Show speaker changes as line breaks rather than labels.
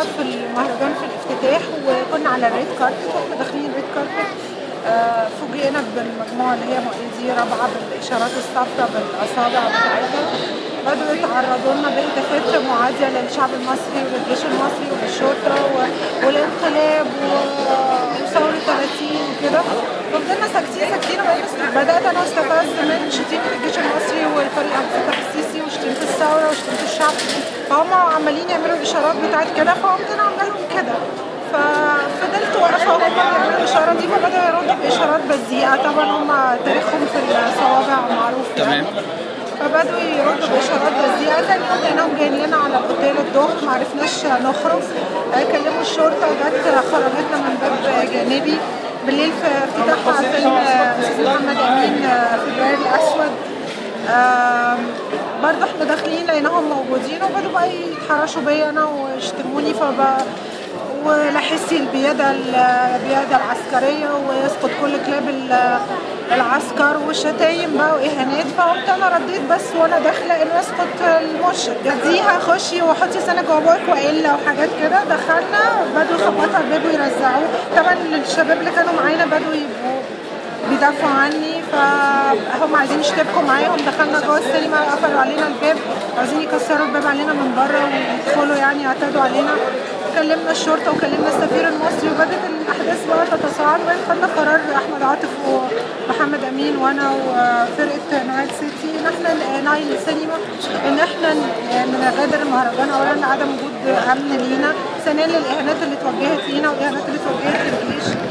في المهرجان في الافتتاح وكنا على الريد كاربت واحنا داخلين الريد كاربت آه، فوجئنا بالمجموعة اللي هي دي رابعة بالإشارات الصفراء بالأصابع بتاعتها بدأوا يتعرضوا لنا بهتافات معادية للشعب المصري وللجيش المصري وللشرطة و- والانقلاب و- وثورة 30 وكده ففضلنا ساكتين ساكتين وبعدين بدأت أنا واستفز من شتيمة الجيش المصري والفريق عبد الفتاح السيسي وشتيمة الثورة وشتيمة الشعب فهم عمالين يعملوا الإشارات بتاعت كده فقمت أنا عاملة لهم كده ففضلت واقفه وهم بيعملوا الاشاره دي فبداوا يردوا باشارات بذيئه طبعا هم تاريخهم في الصوابع معروف يعني.
تمام.
فبدوا يردوا باشارات بذيئه تاني يوم لقيناهم جايين لنا على الاوتيل الظهر ما عرفناش نخرج آه، كلموا الشرطه جت خرجتنا من باب جانبي بالليل في افتتاح فيلم آه، استاذ محمد امين آه، فبراير الاسود آم، برضه احنا داخلين لقيناهم موجودين وبدوا بقى يتحرشوا بيا انا ويشتموني فب ولحسي البيادة البيادة العسكرية ويسقط كل كلاب ال- العسكر وشتايم بقى وإهانات فقمت أنا رديت بس وأنا داخلة إنه يسقط المرشد جديها خشي وحطي سنة جوه بوك وإلا وحاجات كده دخلنا بدوا يخبطوا على الباب ويرزعوه طبعا الشباب اللي كانوا معانا بدوا يبقوا بيدافعوا عني فهم عايزين يشتبكوا معاهم دخلنا جوه السينما قفلوا علينا الباب عايزين يكسروا الباب علينا من بره ويدخلوا يعني يعتدوا علينا كلمنا الشرطه وكلمنا السفير المصري وبدات الاحداث بقى تتصاعد وبعدين خدنا قرار احمد عاطف ومحمد امين وانا وفرقه نايل سيتي ان احنا نايل سينما ان احنا نغادر المهرجان اولا لعدم وجود امن لينا ثانيا للاهانات اللي اتوجهت لينا والاهانات اللي اتوجهت للجيش